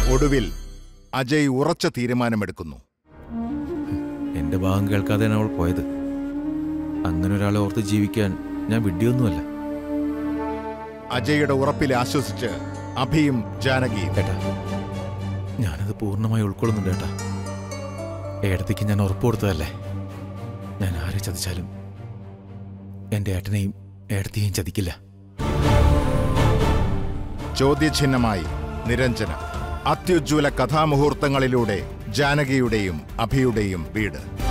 ഒടുവിൽ അജയ് ഉറച്ച തീരുമാനമെടുക്കുന്നു എന്റെ ഭാഗം കേൾക്കാതെയാണ് അവൾ പോയത് അങ്ങനെ ഒരാളെ ഓർത്ത് ജീവിക്കാൻ ഞാൻ വിഡ്ഢിയൊന്നുമല്ല അജയുടെ ഉറപ്പിൽ ആശ്വസിച്ച് അഭിയും ജാനകിയും ഏട്ടാ ഞാനത് പൂർണ്ണമായി ഉൾക്കൊള്ളുന്നുണ്ട് ഏട്ടാ ഏടത്തേക്ക് ഞാൻ ഉറപ്പ് കൊടുത്തതല്ലേ ഞാൻ ആരെ ചതിച്ചാലും എന്റെ ഏട്ടനെയും ഏടത്തെയും ചതിക്കില്ല ചോദ്യചിഹ്നമായി നിരഞ്ജന അത്യുജ്വല കഥാമുഹൂർത്തങ്ങളിലൂടെ ജാനകിയുടെയും അഭിയുടെയും വീട്